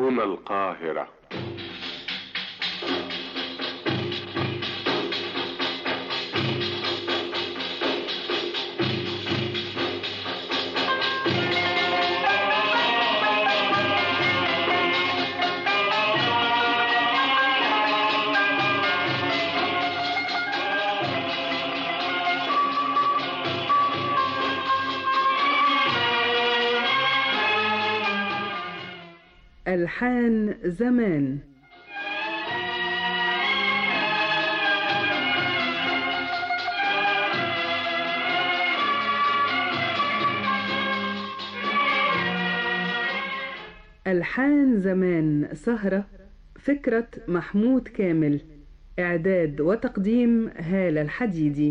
هنا القاهرة ألحان زمان ألحان زمان سهرة فكرة محمود كامل إعداد وتقديم هالة الحديدي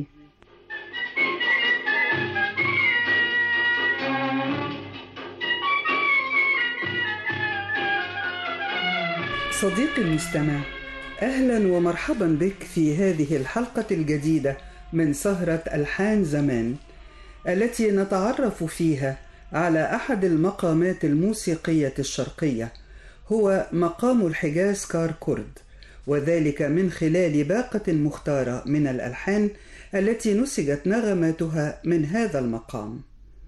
صديقي المستمع اهلا ومرحبا بك في هذه الحلقه الجديده من سهره الحان زمان التي نتعرف فيها على احد المقامات الموسيقيه الشرقيه هو مقام الحجاز كار كرد وذلك من خلال باقه مختاره من الالحان التي نسجت نغماتها من هذا المقام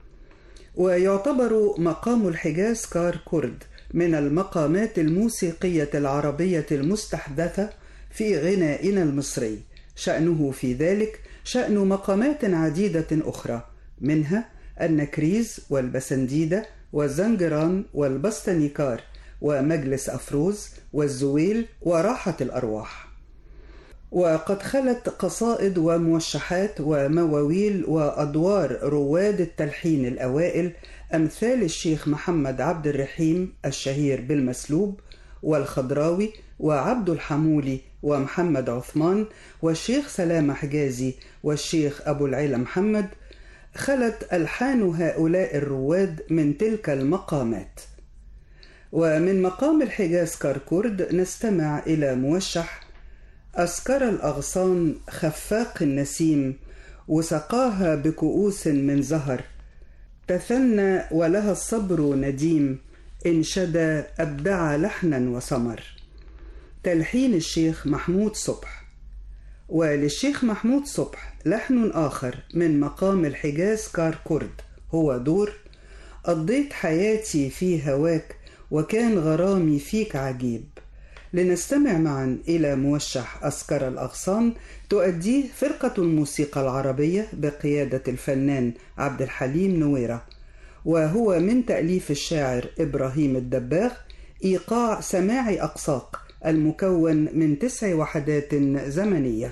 ويعتبر مقام الحجاز كار كرد من المقامات الموسيقية العربية المستحدثة في غنائنا المصري شأنه في ذلك شأن مقامات عديدة أخرى منها النكريز والبسنديدة والزنجران والبستنيكار ومجلس أفروز والزويل وراحة الأرواح وقد خلت قصائد وموشحات ومواويل وأدوار رواد التلحين الأوائل أمثال الشيخ محمد عبد الرحيم الشهير بالمسلوب والخضراوي وعبد الحمولي ومحمد عثمان والشيخ سلام حجازي والشيخ أبو العلا محمد خلت ألحان هؤلاء الرواد من تلك المقامات ومن مقام الحجاز كركرد نستمع إلى موشح أسكر الأغصان خفاق النسيم وسقاها بكؤوس من زهر تثنى ولها الصبر نديم إن شدا أبدع لحنا وسمر تلحين الشيخ محمود صبح وللشيخ محمود صبح لحن آخر من مقام الحجاز كار كرد هو دور قضيت حياتي في هواك وكان غرامي فيك عجيب لنستمع معا إلى موشح أسكر الأغصان تؤديه فرقة الموسيقى العربية بقيادة الفنان عبد الحليم نويرة وهو من تأليف الشاعر إبراهيم الدباغ إيقاع سماعي أقساق المكون من تسع وحدات زمنيه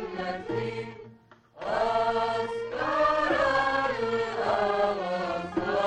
أسكر الأغصان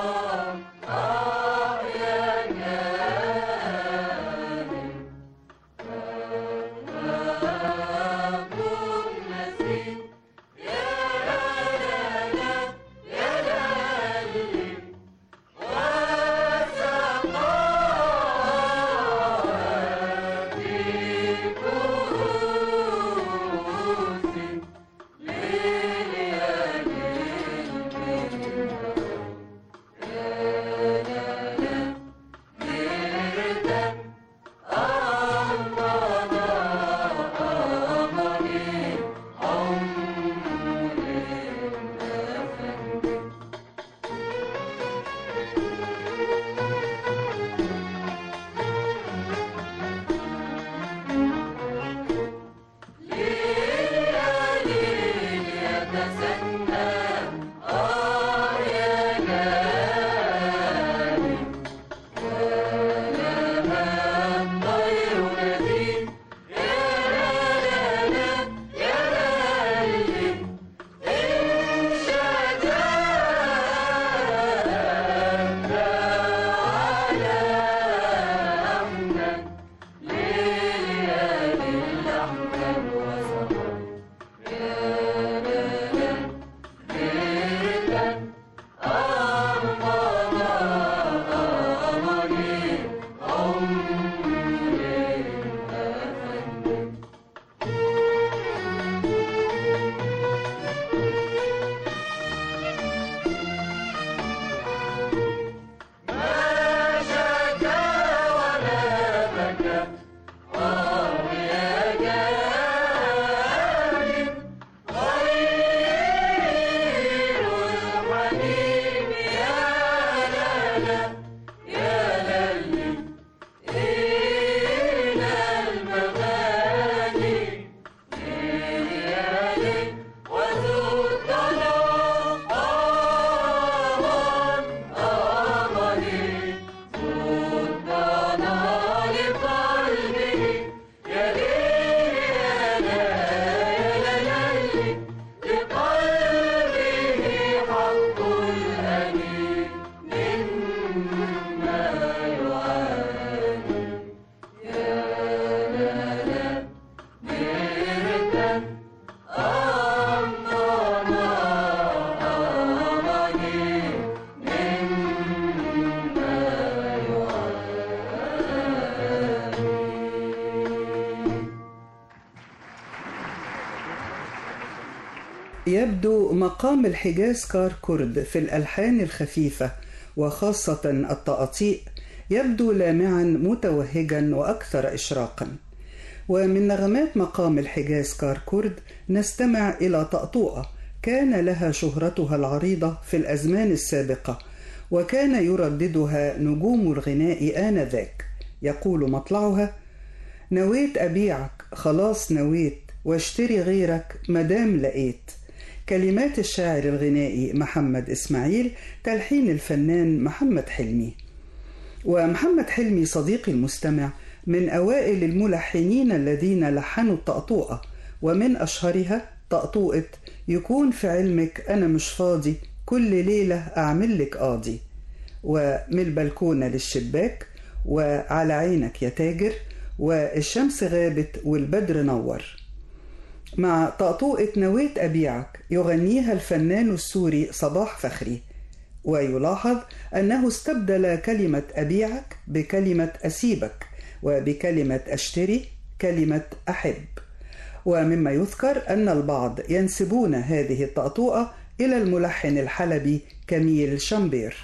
يبدو مقام الحجاز كار كرد في الألحان الخفيفة وخاصة التقاطيع يبدو لامعا متوهجا وأكثر إشراقا ومن نغمات مقام الحجاز كار كرد نستمع إلى طأطوئة كان لها شهرتها العريضة في الأزمان السابقة وكان يرددها نجوم الغناء آنذاك يقول مطلعها نويت أبيعك خلاص نويت واشتري غيرك مدام لقيت كلمات الشاعر الغنائي محمد إسماعيل تلحين الفنان محمد حلمي ومحمد حلمي صديقي المستمع من أوائل الملحنين الذين لحنوا الطقطوقة ومن أشهرها طقطوقة يكون في علمك أنا مش فاضي كل ليلة أعمل لك قاضي ومن البلكونة للشباك وعلى عينك يا تاجر والشمس غابت والبدر نور مع طقطوقة نويت أبيعك يغنيها الفنان السوري صباح فخري ويلاحظ أنه استبدل كلمة أبيعك بكلمة أسيبك وبكلمة أشتري كلمة أحب ومما يذكر أن البعض ينسبون هذه الطقطوقة إلى الملحن الحلبي كميل شامبير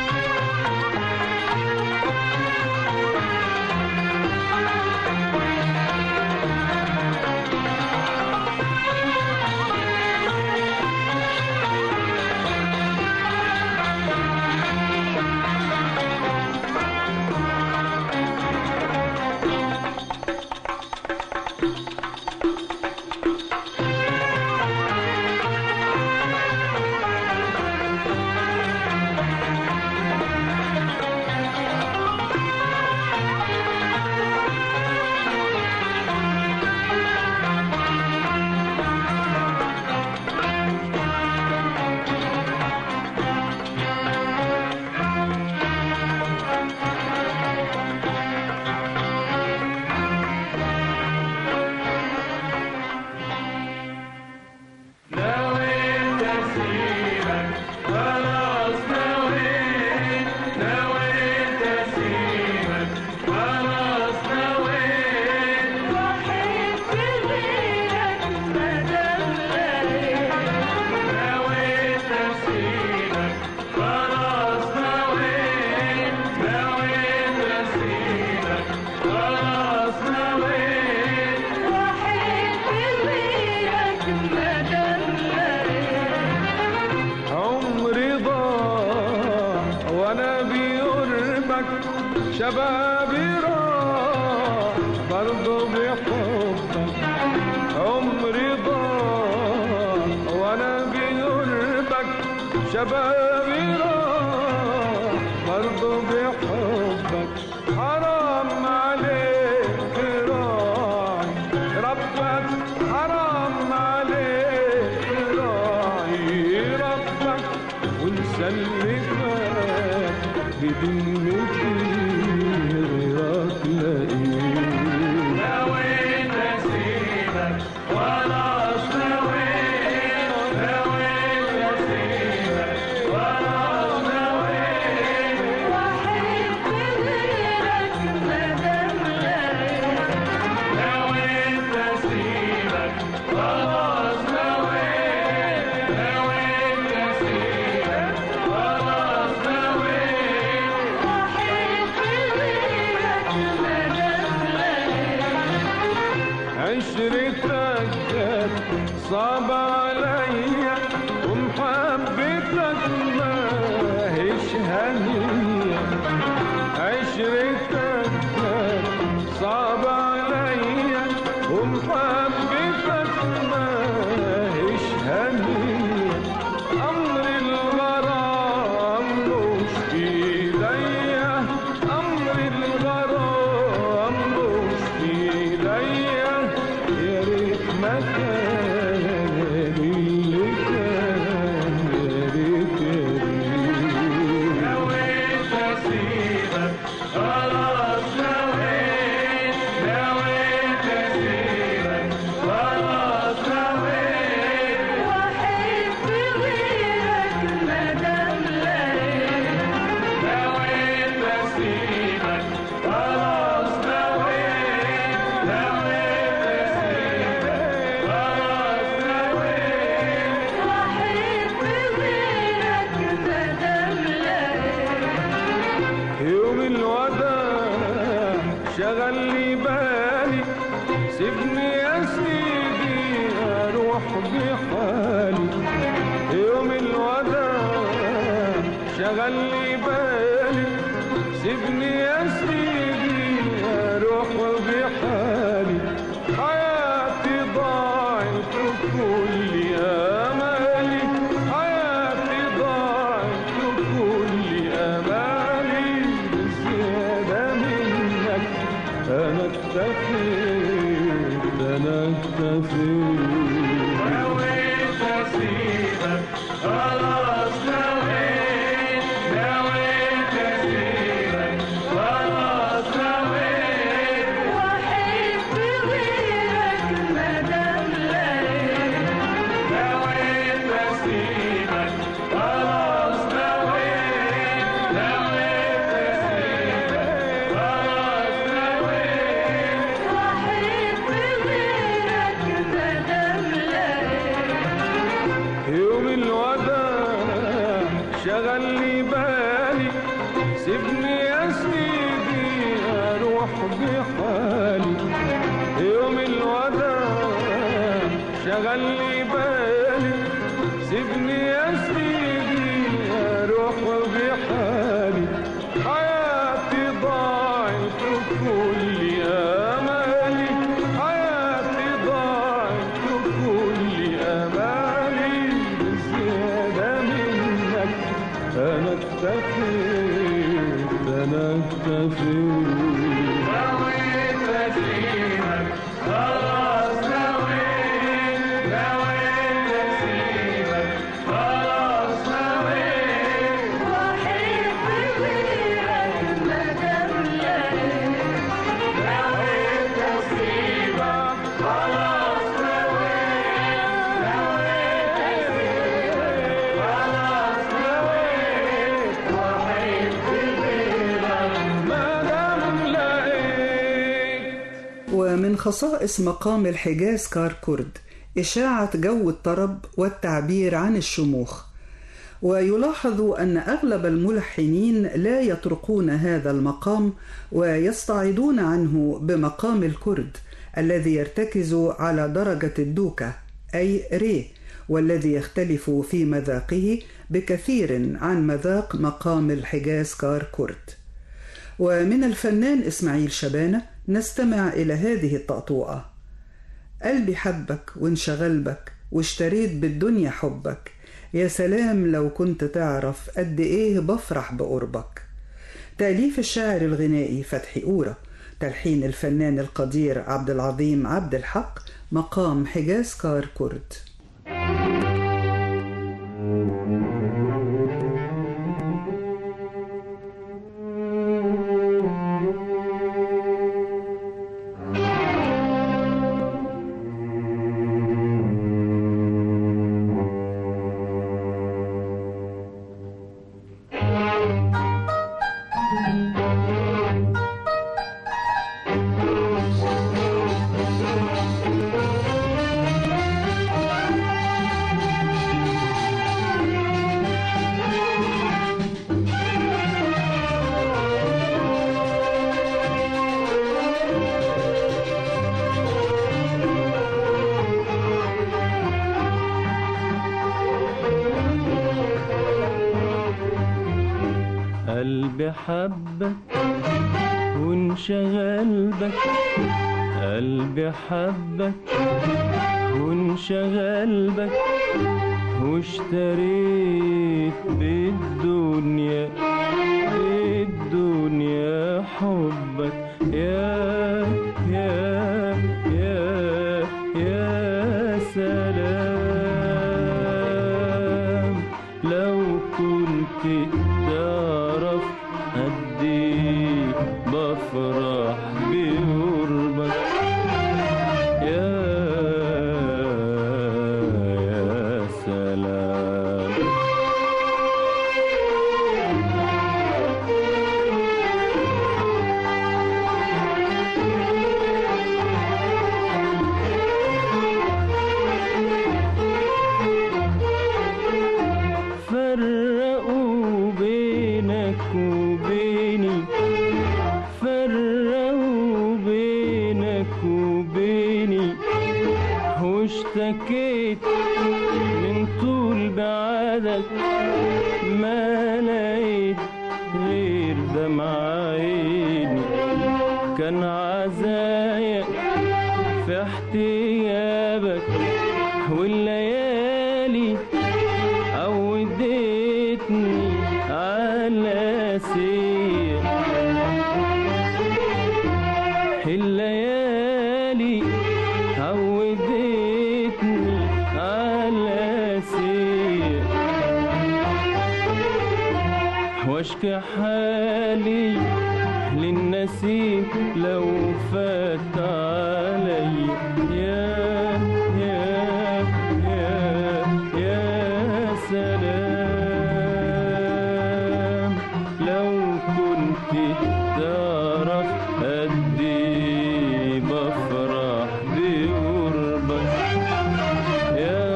شبابي راح برضو بحبك عمري ضاع وانا بقربك شبابي راح برضو بحبك حرام عليك راعي ربك حرام عليك راعي ربك ونسلمك بدمتي غيرك لقيت نويت اسيبك خلاص نويت نويت اسيبك خلاص نويت واحب غيرك مدام نويت اسيبك خلاص نويت نويت اسيبك خلاص نويت واحب غيرك مدام عشرتك صعب عليا ومحبتك ما هيش هنية عشرتك صعب عليا ومحبتك ما هيش هنية أمر الغرام مش في ايديا أمر الغرام مش في ايديا يا ريت ما كان اللي كان يا ريت يا ريت نويت اسيبك خلاص شغل لي بالي سيبني يا سيدي اروح بحالي يوم الوداع شغل لي بالي سيبني يا سيدي اروح بحالي حياتي ضاعت وكل امالي حياتي ضاعت وكل امالي بزياده منك انا اكتفيت انا اكتفيت نويت اسيبك خلاص نويت نويت اسيبك خلاص نويت واحب غيرك مدام لقيت نويت اسيبك خلاص نويت نويت اسيبك خلاص نويت واحب غيرك مدام لقيت يوم الوداع شغل لي بالي سيبني يا سيدي اروح بحالي يوم الوداع شغل لي بالي سيبني يا سيدي اروح بحالي حياتي ضاعت وكل امالي حياتي ضاعت وكل امالي بزياده منك انا اكتفيت انا اكتفيت نويت اسيبك خلاص نويت نويت اسيبك خلاص نويت واحب غيرك مدام لقيت نويت اسيبك خلاص نويت نويت اسيبك خلاص نويت واحب غيرك ما دام لقيت ومن خصائص مقام الحجاز كاركورد إشاعة جو الطرب والتعبير عن الشموخ ويلاحظ أن أغلب الملحنين لا يطرقون هذا المقام ويستعيضون عنه بمقام الكرد الذي يرتكز على درجة الدوكة أي ري والذي يختلف في مذاقه بكثير عن مذاق مقام الحجاز كاركورد ومن الفنان إسماعيل شبانة نستمع إلى هذه الطقطوقة قلبي حبك وانشغل بك واشتريت بالدنيا حبك يا سلام لو كنت تعرف قد ايه بفرح بقربك تأليف الشاعر الغنائي فتحي أورا تلحين الفنان القدير عبد العظيم عبد الحق مقام حجاز كار كرد قلبي حبك وانشغل بك قلبي حبك وانشغل بك واشتريت بالدنيا بالدنيا حبك يا يا يا يا سلام لو كنت تعرف قد إيه بفرح بقربك يا يا سلام فرقوا بعدك ما لقيت غير دمع عيني كان عزايا في احتيابك والليالي عودتني على سير الليالي عودتني على سير واشكي حالي للنسيم لو فات علي يا يا يا يا سلام لو كنت تعرف قد إيه بفرح بقربك يا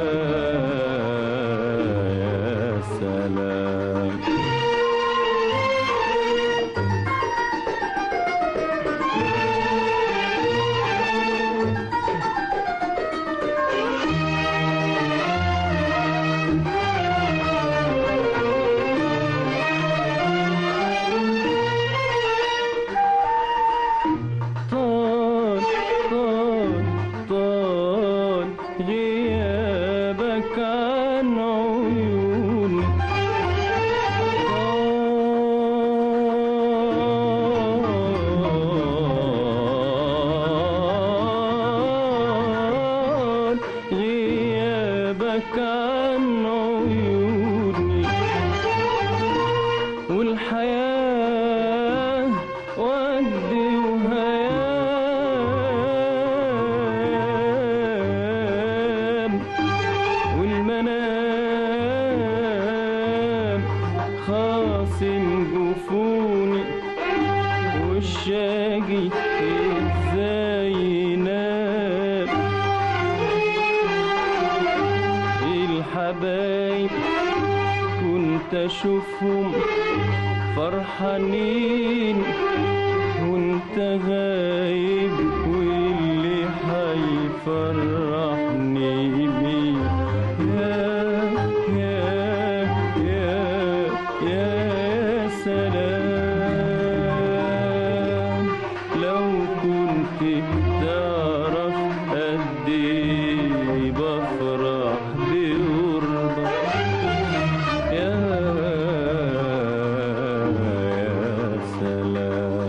يا سلام طال طال طال غيابك عن عيوني طال غيابك عن عيوني والحياة وجد وهيام والمنام خاصم جفوني والشاقي ازاي ينام الحبايب كنت اشوفهم فرحانين وانت غايب واللي حيفرحني بيه يا يا يا يا سلام لو كنت تعرف قد ايه بفرح بقربك يا يا سلام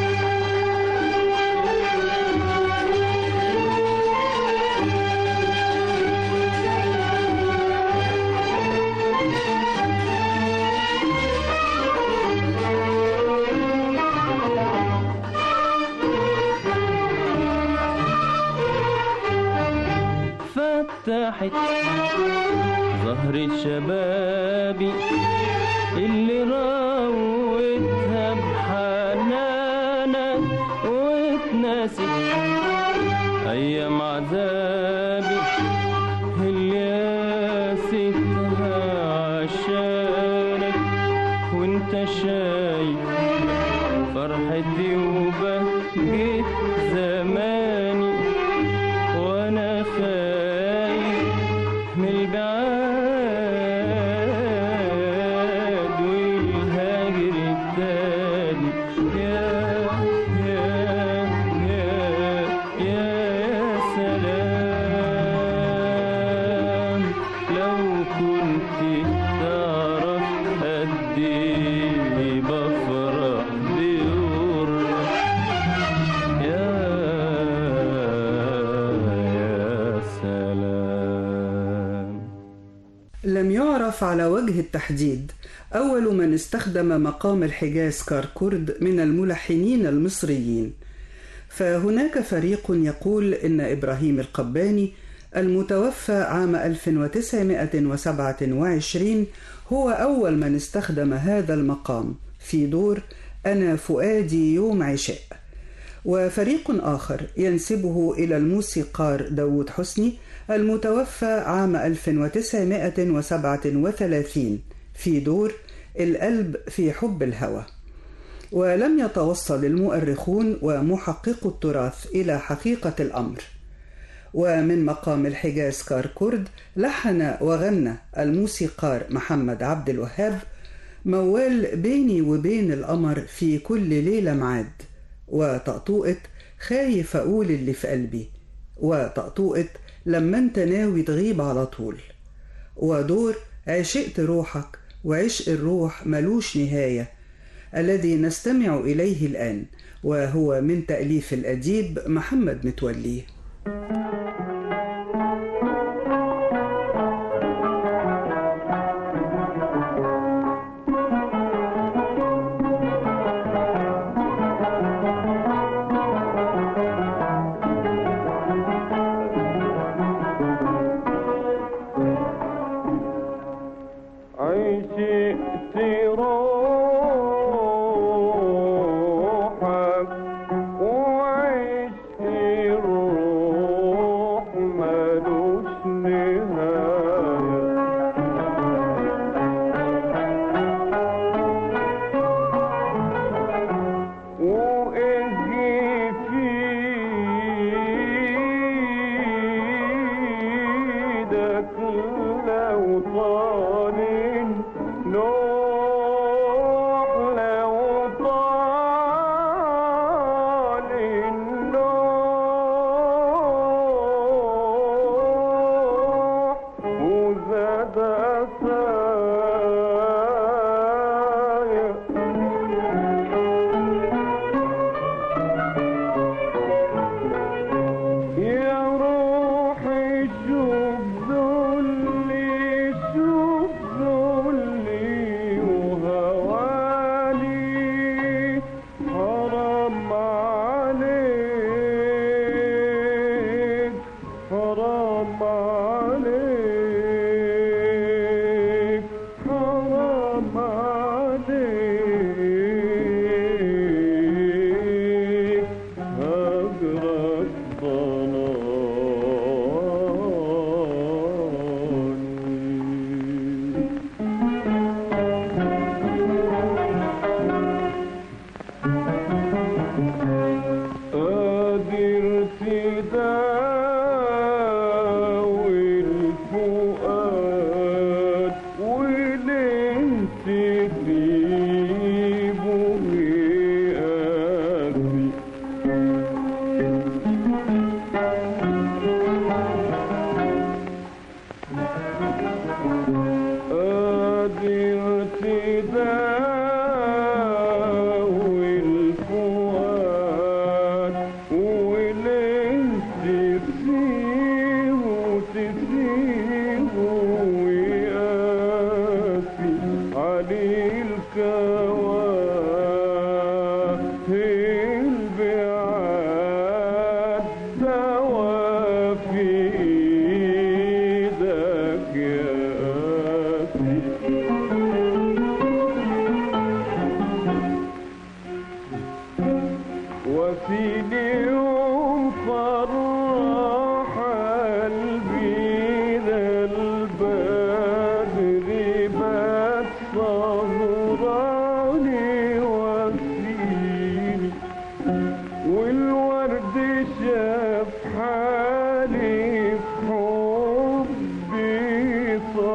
فتحت ظهر شبابي اللي راوتها بحنانك وتناسي ايام عذابي اللي قاستها عشانك وانت شايف فرحتي وبهجة زماني وانا خايف من البعاد والهاجر التاني يا يا يا يا سلام لو كنت تعرف قد ايه بفرح بقربك يا يا سلام لم يعرف على وجه التحديد أول من استخدم مقام الحجاز كاركورد من الملحنين المصريين فهناك فريق يقول إن إبراهيم القباني المتوفى عام 1927 هو أول من استخدم هذا المقام في دور أنا فؤادي يوم عشاء وفريق آخر ينسبه إلى الموسيقار داود حسني المتوفى عام 1937 في دور القلب في حب الهوى ولم يتوصل المؤرخون ومحققو التراث إلى حقيقة الأمر ومن مقام الحجاز كاركورد لحن وغنى الموسيقار محمد عبد الوهاب موال بيني وبين القمر في كل ليلة معاد وطقطوقة خايف أقول اللي في قلبي وطقطوقة لما انت ناوي تغيب على طول ودور عشقت روحك وعشق الروح ملوش نهاية الذي نستمع إليه الآن وهو من تأليف الأديب محمد متولي عشقت روحك وعشق الروح ملوش نهاية وإيه في ايدك لو طال نوح لو طال النوح وزاد يا روحي شوف ذلي شوف ذلي وهوالي حرام عليك حرام عليك حرام عليك هجرك ضناني قادر تداوي الفؤاد ولين تغيب ويأتي قادر تداوي الفؤاد ولين تسيه وتسيه ويقاسي عليه الكواهي البعاد دوا في ايدك يا قاسي وفي يوم فرح قلبي ذا البدر بات صهراني وفيني والورد شاف حالي في حبي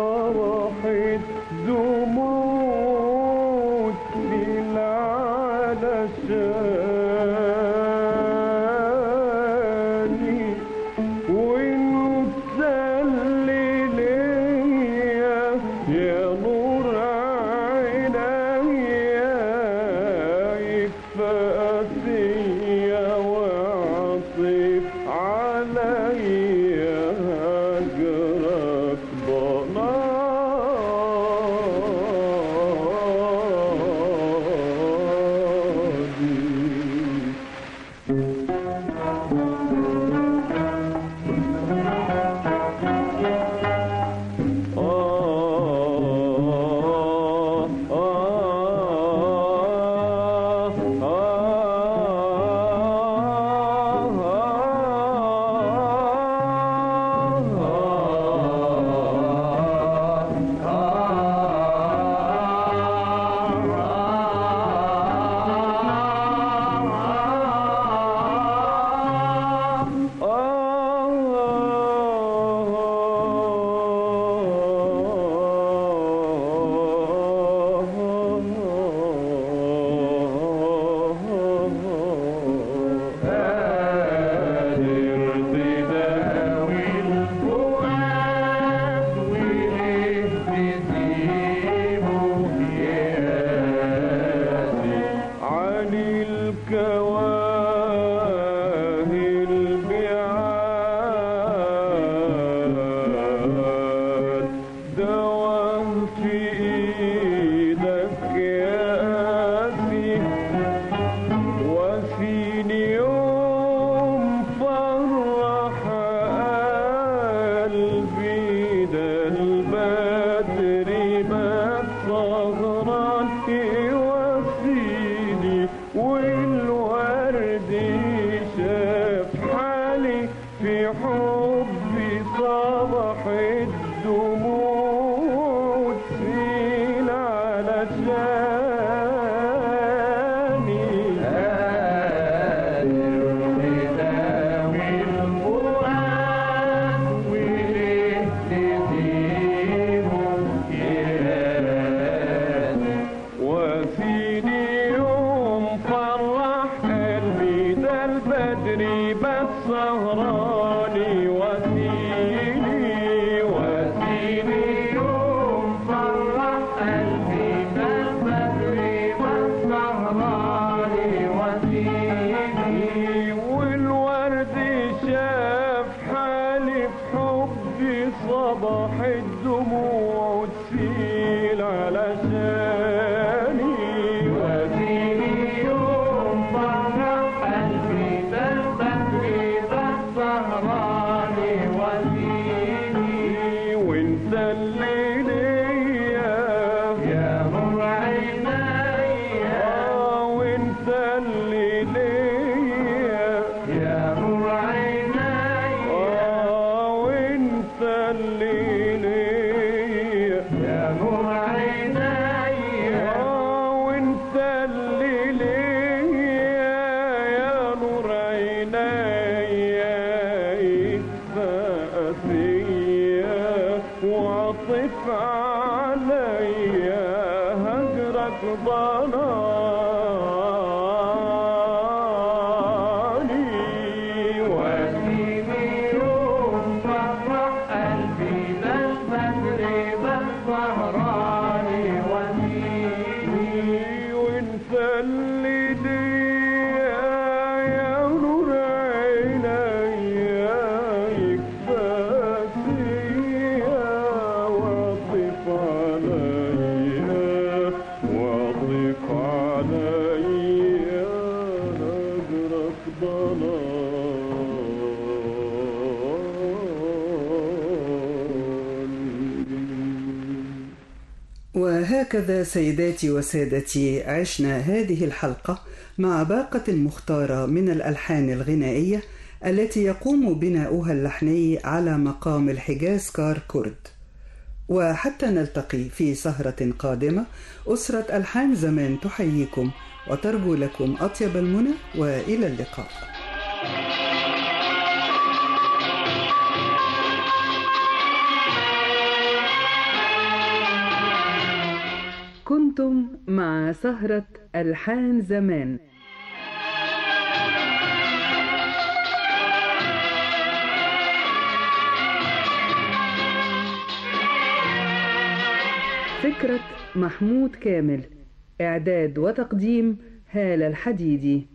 الدموع تسيل علشاني وفي يوم فرح قلبي بالبدري بالسهراني وفيني وانت اللي ليا يا نور عينيا آه وانت اللي ليا يا نور عينيا آه وانت اللي ليا يا نور عينيا آه وانت اللي ليا يا نور عينيا يكفى فيا وعطف عليا هجرك ضناني وفيني يوم فرح قلبي بالبدري بالسهراني وفيني وانت اللي ليا يا نور عينيا يكفى فيا واطف عليا واطف عليا هجرك ضلال وهكذا سيداتي وسادتي عشنا هذه الحلقة مع باقة المختارة من الألحان الغنائية التي يقوم بناؤها اللحني على مقام الحجاز كار كرد وحتى نلتقي في سهرة قادمة أسرة ألحان زمان تحييكم وترجو لكم أطيب المنى وإلى اللقاء كنتم مع سهرة ألحان زمان فكرة محمود كامل إعداد وتقديم هالة الحديدي